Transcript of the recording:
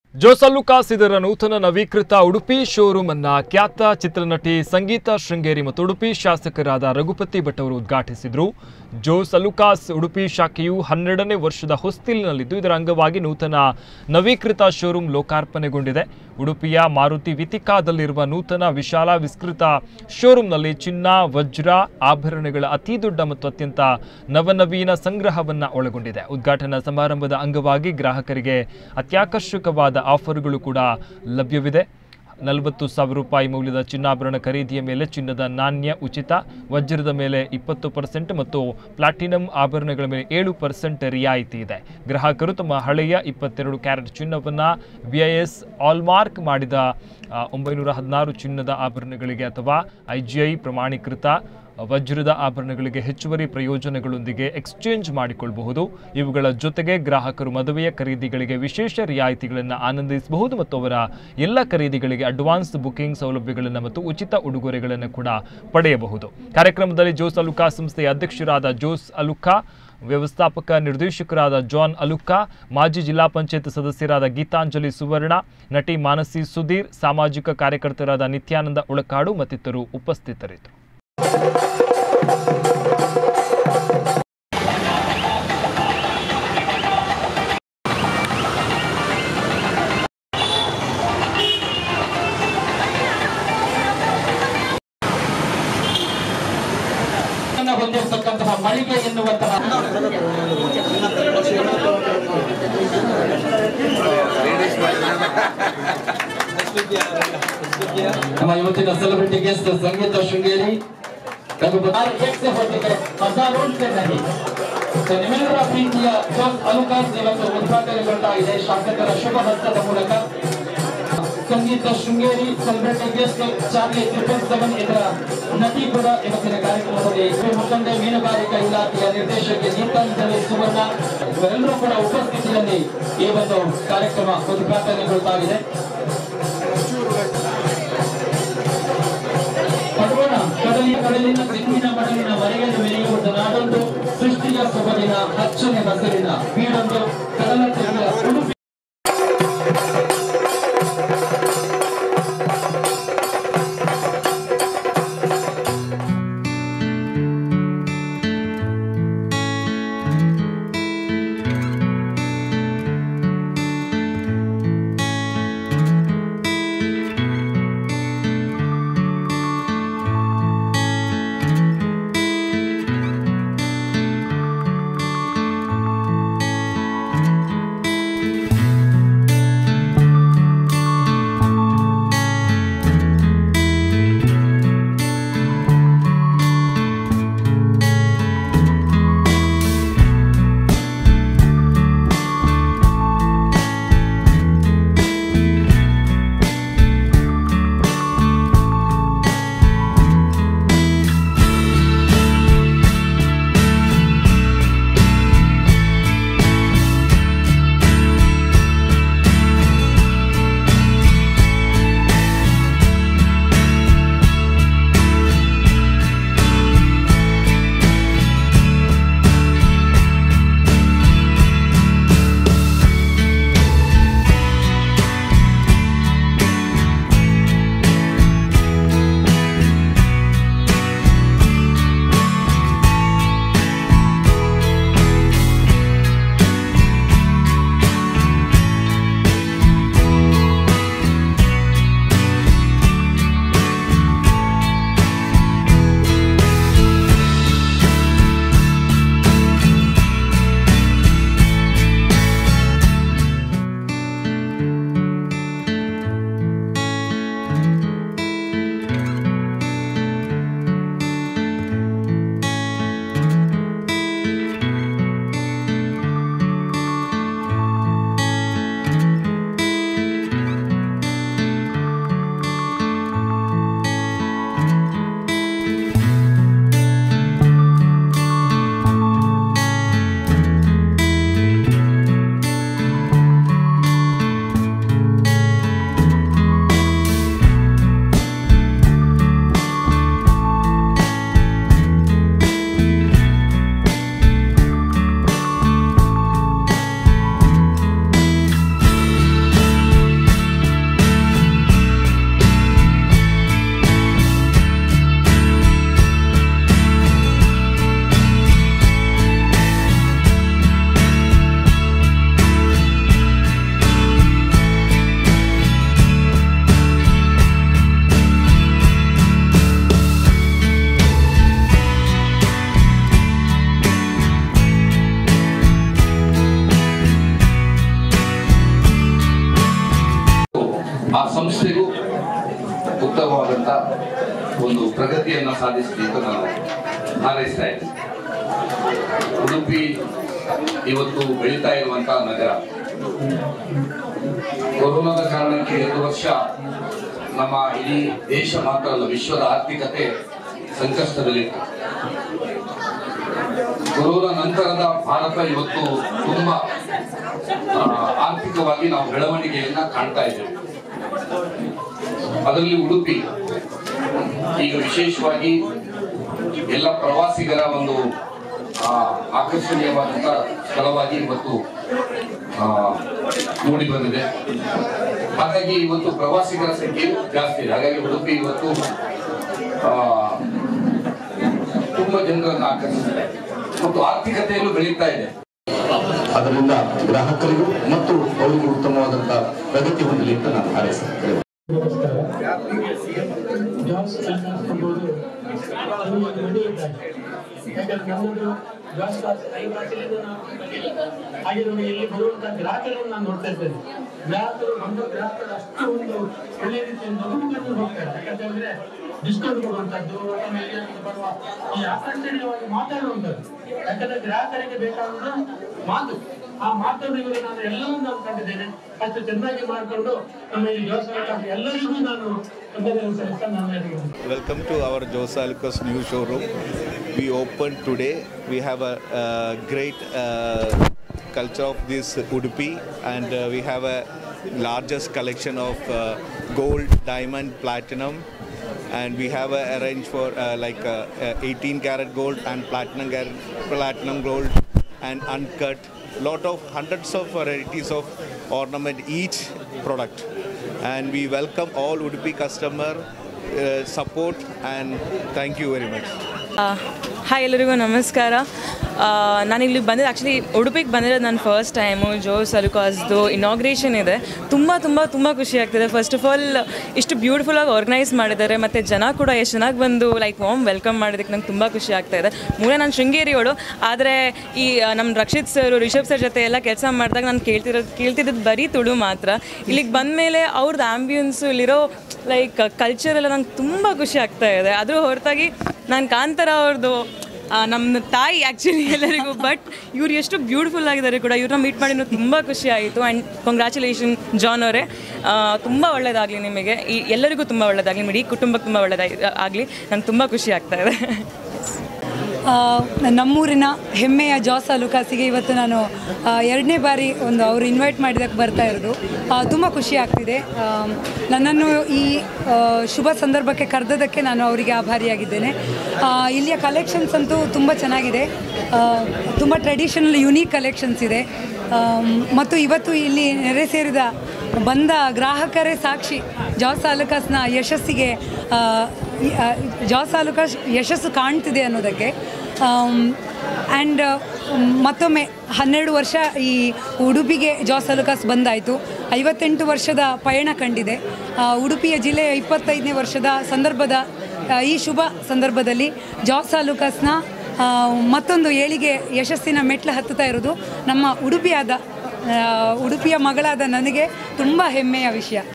ಜೋಸಲ್ಲುಕಾಸ್ ಇದರ ನೂತನ ನವೀಕೃತ ಉಡುಪಿ ಶೋರೂಮ್ ಅನ್ನ ಖ್ಯಾತ ಚಿತ್ರನಟಿ ಸಂಗೀತ ಶೃಂಗೇರಿ ಮತ್ತು ಉಡುಪಿ ಶಾಸಕರಾದ ರಘುಪತಿ ಭಟ್ ಅವರು ಉದ್ಘಾಟಿಸಿದರು ಜೋಸ್ ಅಲುಕಾಸ್ ಉಡುಪಿ ಶಾಖೆಯು ಹನ್ನೆರಡನೇ ವರ್ಷದ ಹೊಸ್ತಿಲಿನಲ್ಲಿದ್ದು ಇದರ ಅಂಗವಾಗಿ ನೂತನ ನವೀಕೃತ ಶೋರೂಮ್ ಲೋಕಾರ್ಪಣೆಗೊಂಡಿದೆ ಉಡುಪಿಯ ಮಾರುತಿ ವಿತಿಕಾದಲ್ಲಿರುವ ನೂತನ ವಿಶಾಲ ವಿಸ್ತೃತ ಶೋರೂಮ್ನಲ್ಲಿ ಚಿನ್ನ ವಜ್ರ ಆಭರಣಗಳ ಅತಿ ದೊಡ್ಡ ಮತ್ತು ಅತ್ಯಂತ ನವನವೀನ ಸಂಗ್ರಹವನ್ನ ಒಳಗೊಂಡಿದೆ ಉದ್ಘಾಟನಾ ಸಮಾರಂಭದ ಅಂಗವಾಗಿ ಗ್ರಾಹಕರಿಗೆ ಅತ್ಯಾಕರ್ಷಕವಾದ ಆಫರ್ಗಳು ಕೂಡ ಲಭ್ಯವಿದೆ ನಲವತ್ತು ಸಾವಿರ ರೂಪಾಯಿ ಮೌಲ್ಯದ ಚಿನ್ನಾಭರಣ ಖರೀದಿಯ ಮೇಲೆ ಚಿನ್ನದ ನಾಣ್ಯ ಉಚಿತ ವಜ್ರದ ಮೇಲೆ ಇಪ್ಪತ್ತು ಪರ್ಸೆಂಟ್ ಮತ್ತು ಪ್ಲಾಟಿನಂ ಆಭರಣಗಳ ಮೇಲೆ ಏಳು ಪರ್ಸೆಂಟ್ ರಿಯಾಯಿತಿ ಇದೆ ಗ್ರಾಹಕರು ತಮ್ಮ ಹಳೆಯ ಇಪ್ಪತ್ತೆರಡು ಕ್ಯಾರೆಟ್ ಚಿನ್ನವನ್ನು ವಿ ಐ ಎಸ್ ಆಲ್ಮಾರ್ಕ್ ಮಾಡಿದ ಆ, ಒಂಬೈನೂರ ಹದಿನಾರು ಚಿನ್ನದ ಆಭರಣಗಳಿಗೆ ಅಥವಾ ಐ ಜಿ ಐ ಪ್ರಮಾಣೀಕೃತ ವಜ್ರದ ಆಭರಣಗಳಿಗೆ ಹೆಚ್ಚುವರಿ ಪ್ರಯೋಜನಗಳೊಂದಿಗೆ ಎಕ್ಸ್ಚೇಂಜ್ ಮಾಡಿಕೊಳ್ಳಬಹುದು ಇವುಗಳ ಜೊತೆಗೆ ಗ್ರಾಹಕರು ಮದುವೆಯ ಖರೀದಿಗಳಿಗೆ ವಿಶೇಷ ರಿಯಾಯಿತಿಗಳನ್ನು ಆನಂದಿಸಬಹುದು ಮತ್ತು ಅವರ ಎಲ್ಲ ಖರೀದಿಗಳಿಗೆ ಅಡ್ವಾನ್ಸ್ ಬುಕಿಂಗ್ ಸೌಲಭ್ಯಗಳನ್ನು ಮತ್ತು ಉಚಿತ ಉಡುಗೊರೆಗಳನ್ನು ಕೂಡ ಪಡೆಯಬಹುದು ಕಾರ್ಯಕ್ರಮದಲ್ಲಿ ಜೋಸ್ ಅಲುಕಾ ಸಂಸ್ಥೆಯ ಅಧ್ಯಕ್ಷರಾದ ಜೋಸ್ ಅಲುಕಾ ವ್ಯವಸ್ಥಾಪಕ ನಿರ್ದೇಶಕರಾದ ಜಾನ್ ಅಲುಕ್ಕಾ ಮಾಜಿ ಜಿಲ್ಲಾ ಪಂಚಾಯತ್ ಸದಸ್ಯರಾದ ಗೀತಾಂಜಲಿ ಸುವರ್ಣ ನಟಿ ಮಾನಸಿ ಸುಧೀರ್ ಸಾಮಾಜಿಕ ಕಾರ್ಯಕರ್ತರಾದ ನಿತ್ಯಾನಂದ ಉಳಕಾಡು ಮತ್ತಿತರರು ಉಪಸ್ಥಿತರಿದ್ದರು ಅನ್ನ ಹೊಂದಿರತಕ್ಕಂತಹ ಮಳಿಗೆ ಎನ್ನುವಂತಹ ನಮ್ಮ ಇವತ್ತಿನ ಸೆಲೆಬ್ರಿಟಿ ಗೆಸ್ಟ್ ಸಂಗೀತ ಶೃಂಗೇರಿ ರಘುಪತಿ ಎಕ್ಸ್ ಹೊತ್ತಿಗೆ ಹಜಾರೋ ಸೆನ್ನಡಿ ಸೊ ನಿಮ್ಮೆಲ್ಲರ ಪ್ರೀತಿಯ ಜೋಸ್ ಅಲುಕಾಸ್ ಇವತ್ತು ಉದ್ಘಾಟನೆಗೊಳ್ತಾ ಇದೆ ಶಾಸಕರ ಶುಭ ಹಸ್ತದ ಮೂಲಕ Sangeetha Sringeri celebrity guest Charlie triple seven ಇದರ ನಟಿ ಕೂಡ ಇವತ್ತಿನ ಕಾರ್ಯಕ್ರಮದಲ್ಲಿ ಶ್ರೀ ಮುಖಂಡೆ ಮೀನುಗಾರಿಕಾ ಇಲಾಖೆಯ ನಿರ್ದೇಶಕಿ ಗೀತಾಂಜಲಿ ಸುವರ್ಣ ಇವರೆಲ್ಲರೂ ಕೂಡ ಉಪಸ್ಥಿತಿಯಲ್ಲಿ ಈ ಒಂದು ಕಾರ್ಯಕ್ರಮ ಉದ್ಘಾಟನೆಗೊಳ್ತಾ ಇದೆ ಪಡುವಣ ಕಡಲಿನ ಕಡಲಿನ ತೆಂಗಿನ ಮಡಲಿನ ಮರೆಯನ್ನು ಮೆರೆಯುವುದು ನಾಡೊಂದು ಸೃಷ್ಟಿಯ ಸೊಬಗಿನ ಹಚ್ಚನೆ ಹಸಿರಿನ ಬೀಡೊಂದು ಕಡಲ ತೆರೆದ ಉಡುಪಿ ಆ ಸಂಸ್ಥೆಗೂ ಉತ್ತಮವಾದಂಥ ಒಂದು ಪ್ರಗತಿಯನ್ನು ಸಾಧಿಸಲಿ ಅಂತ ನಾನು ಹಾರೈಸ್ತಾ ಇದ್ದೇನೆ ಉಡುಪಿ ಇವತ್ತು ಬೆಳೀತಾ ಇರುವಂತಹ ನಗರ ಕೊರೋನಾದ ಕಾರಣಕ್ಕೆ ಎರಡು ವರ್ಷ ನಮ್ಮ ಇಡೀ ದೇಶ ಮಾತ್ರ ಅಲ್ಲ ವಿಶ್ವದ ಆರ್ಥಿಕತೆ ಸಂಕಷ್ಟದಲ್ಲಿತ್ತು ಕೊರೋನಾ ನಂತರದ ಭಾರತ ಇವತ್ತು ತುಂಬಾ ಆ, ಆರ್ಥಿಕವಾಗಿ ನಾವು ಬೆಳವಣಿಗೆಯನ್ನ ಕಾಣ್ತಾ ಇದ್ದೇವೆ ಅದರಲ್ಲಿ ಉಡುಪಿ ಈಗ ವಿಶೇಷವಾಗಿ ಎಲ್ಲ ಪ್ರವಾಸಿಗರ ಒಂದು ಆ, ಆಕರ್ಷಣೀಯವಾದಂತ ಸ್ಥಳವಾಗಿ ಇವತ್ತು ಆ, ಮೂಡಿ ಬಂದಿದೆ ಹಾಗಾಗಿ ಇವತ್ತು ಪ್ರವಾಸಿಗರ ಸಂಖ್ಯೆಯು ಜಾಸ್ತಿ ಇದೆ ಹಾಗಾಗಿ ಉಡುಪಿ ಇವತ್ತು ಆ, ತುಂಬಾ ಜನರನ್ನು ಆಕರ್ಷಿಸಿದೆ ಮತ್ತು ಆರ್ಥಿಕತೆಯಲ್ಲೂ ಬೆಳೀತಾ ಇದೆ ಅದರಿಂದ ಗ್ರಾಹಕರಿಗೂ ಮತ್ತು ಅವರಿಗೂ ಉತ್ತಮವಾದಂತಹ ಪ್ರಗತಿ ಹೊಂದಲಿ ಅಂತ ನಾನು ಹಾರೈಸ್ತೇನೆ ಜಾಸ್ ಕ್ಲಾಸ್ ಎಂಬುದು ಅದು ಒಂದು ಮನೆ ಇದ್ದಾಗ ಯಾಕಂದ್ರೆ ನಮ್ಮದು ಜಾಸ್ ಕ್ಲಾಸ್ ಐದು ಭಾಷೆಯಿಂದ ನಾವು ಬಂದಿಲ್ಲ ಹಾಗೆ ನಮಗೆ ಇಲ್ಲಿ ಬರುವಂತಹ ಗ್ರಾಹಕರನ್ನು ನಾನು ನೋಡ್ತಾ ಇದ್ದೇನೆ ಗ್ರಾಹಕರು ಬಂದ ಗ್ರಾಹಕರು ಅಷ್ಟು ಒಂದು ಒಳ್ಳೆ ರೀತಿಯಿಂದ ನಗುಮುಖದಿಂದ ಹೋಗ್ತಾರೆ ಯಾಕಂತಂದ್ರೆ ಡಿಸ್ಕೌಂಟ್ ಕೊಡುವಂಥದ್ದು ಅಥವಾ ಇಲ್ಲಿ ಬರುವ ಈ ಆಕರ್ಷಣೀಯವಾಗಿ ಮಾತಾಡುವಂಥದ್ದು ಯಾಕಂದ್ರೆ ಗ್ರಾಹಕರಿಗೆ ಬೇಕಾದ ಮಾತು ಆ ಮಾತುಗಳಿಗೆ ನಾನು ಎಲ್ಲವೂ ನಾನು ಕಂಡಿದ್ದೇನೆ ಅಷ್ಟು ಚೆನ್ನಾಗಿ ಮಾಡಿಕೊಂಡು ನಮ್ಮ ಈ ವ್ಯವಸಾಯ ಎಲ್ಲರಿಗೂ ನಾನು ವಂದನೆಯನ್ನು ಸಲ್ಲಿಸ್ತಾ ನಾನು ಹೇಳಿದ್ದೇನೆ Welcome to our Josa Lucas new showroom. We opened today. We have a, uh great uh, culture of this Udupi, and uh, we have a largest collection of uh, gold, diamond, platinum, and we have a arrange for uh, like uh, uh, 18 karat gold and platinum karat, platinum gold and uncut. Lot of hundreds of varieties of ornament each product, and we welcome all Udupi customer uh, support and thank you very much. Hi ಎಲ್ಲರಿಗೂ ನಮಸ್ಕಾರ ನಾನಿಲ್ಲಿ ಬಂದಿದ್ದು actually ಉಡುಪಿಗೆ ಬಂದಿರೋದು ನನ್ನ first time Jos ಸಲುಕಾಸ್ದು inauguration ಇದೆ ತುಂಬ ತುಂಬ ತುಂಬ ಖುಷಿ ಆಗ್ತಿದೆ ಫಸ್ಟ್ ಆಫ್ ಆಲ್ ಇಷ್ಟು ಬ್ಯೂಟಿಫುಲ್ಲಾಗಿ ಆರ್ಗನೈಸ್ ಮಾಡಿದ್ದಾರೆ ಮತ್ತು ಜನ ಕೂಡ ಎಷ್ಟು ಚೆನ್ನಾಗಿ ಬಂದು ಲೈಕ್ ವಾಮ್ ವೆಲ್ಕಮ್ ಮಾಡೋದಕ್ಕೆ ನಂಗೆ ತುಂಬ ಖುಷಿ ಆಗ್ತಾ ಇದೆ ಮೂಲ ನಾನು ಶೃಂಗೇರಿಯವಳು ಆದರೆ ಈ ಆ, ನಮ್ಮ ರಕ್ಷಿತ್ ಸರ್ ರಿಷಬ್ ಸರ್ ಜೊತೆ ಎಲ್ಲ ಕೆಲಸ ಮಾಡಿದಾಗ ನಾನು ಕೇಳ್ತಿರೋದು ಕೇಳ್ತಿದ್ದದ್ದು ಬರೀ ತುಳು ಮಾತ್ರ ಇಲ್ಲಿಗೆ ಬಂದ ಮೇಲೆ ಅವ್ರದ್ದು ಆ್ಯಂಬಿಯನ್ಸು ಇಲ್ಲಿರೋ ಲೈಕ್ ಕಲ್ಚರ್ ಎಲ್ಲ ನಂಗೆ ತುಂಬ ಖುಷಿ ಆಗ್ತಾ ಇದೆ ಅದ್ರ ಹೊರತಾಗಿ ನಾನು ಕಾಂತಾರ ಅವ್ರದ್ದು ನಮ್ಮ ತಾಯಿ ಆ್ಯಕ್ಚುಲಿ ಎಲ್ಲರಿಗೂ ಬಟ್ ಇವ್ರು ಎಷ್ಟು ಬ್ಯೂಟಿಫುಲ್ ಆಗಿದ್ದಾರೆ ಕೂಡ ಇವ್ರನ್ನ ಮೀಟ್ ಮಾಡಿ ತುಂಬ ಖುಷಿ ಆಯಿತು ಆ್ಯಂಡ್ ಕಂಗ್ರ್ಯಾಚುಲೇಷನ್ ಜಾನ್ ಅವರೇ ತುಂಬ ಒಳ್ಳೆಯದಾಗಲಿ ನಿಮಗೆ ಈ ಎಲ್ಲರಿಗೂ ತುಂಬ ಒಳ್ಳೆಯದಾಗಲಿ ನಿಮ್ಮ ಇಡೀ ಕುಟುಂಬಕ್ಕೆ ತುಂಬ ಒಳ್ಳೆಯದಾಗಿ ಆಗಲಿ ನಂಗೆ ತುಂಬ ಖುಷಿ ಆಗ್ತಾ ಇದೆ ಆ, ನಮ್ಮೂರಿನ ಹೆಮ್ಮೆಯ ಜಾಸ್ ಲುಕಾಸಿಗೆ ಇವತ್ತು ನಾನು ಆ, ಎರಡನೇ ಬಾರಿ ಒಂದು ಅವರು ಇನ್ವೈಟ್ ಮಾಡಿದಕ್ಕೆ ಬರ್ತಾ ಇರೋದು ತುಂಬ ಖುಷಿ ಆಗ್ತಿದೆ ಆ, ನನ್ನನ್ನು ಈ ಆ, ಶುಭ ಸಂದರ್ಭಕ್ಕೆ ಕರೆದದಕ್ಕೆ ನಾನು ಅವರಿಗೆ ಆಭಾರಿಯಾಗಿದ್ದೇನೆ ಆ, ಇಲ್ಲಿಯ ಕಲೆಕ್ಷನ್ಸ್ ಅಂತೂ ತುಂಬ ಚೆನ್ನಾಗಿದೆ ತುಂಬ ಟ್ರೆಡಿಷನಲ್ ಯುನೀಕ್ ಕಲೆಕ್ಷನ್ಸ್ ಇದೆ ಆಮ್, ಮತ್ತು ಇವತ್ತು ಇಲ್ಲಿ ನೆರೆ ಸೇರಿದ ಬಂದ ಗ್ರಾಹಕರೇ ಸಾಕ್ಷಿ ಜಾಸ್ ಆಲುಕಾಸ್ನ ಯಶಸ್ಸಿಗೆ ಆ, ಈ, ಆ, ಜಾಸ್ ಆಲುಕಾಸ್ ಯಶಸ್ಸು ಕಾಣ್ತಿದೆ ಅನ್ನೋದಕ್ಕೆ ಆ್ಯಂಡ್ ಮತ್ತೊಮ್ಮೆ ಹನ್ನೆರಡು ವರ್ಷ ಈ ಉಡುಪಿಗೆ ಜಾಸ್ ಅಲುಕಾಸ್ ಬಂದಾಯಿತು ಐವತ್ತೆಂಟು ವರ್ಷದ ಪಯಣ ಕಂಡಿದೆ ಆ, ಉಡುಪಿಯ ಜಿಲ್ಲೆಯ ಇಪ್ಪತ್ತೈದನೇ ವರ್ಷದ ಸಂದರ್ಭದ ಆ, ಈ ಶುಭ ಸಂದರ್ಭದಲ್ಲಿ ಜಾಸ್ ಅಲುಕಾಸ್ನ ಆ, ಮತ್ತೊಂದು ಏಳಿಗೆ ಯಶಸ್ಸಿನ ಮೆಟ್ಲು ಹತ್ತುತ್ತಾ ಇರೋದು ನಮ್ಮ ಉಡುಪಿಯಾದ ಆ, ಉಡುಪಿಯ ಮಗಳಾದ ನನಗೆ ತುಂಬ ಹೆಮ್ಮೆಯ ವಿಷಯ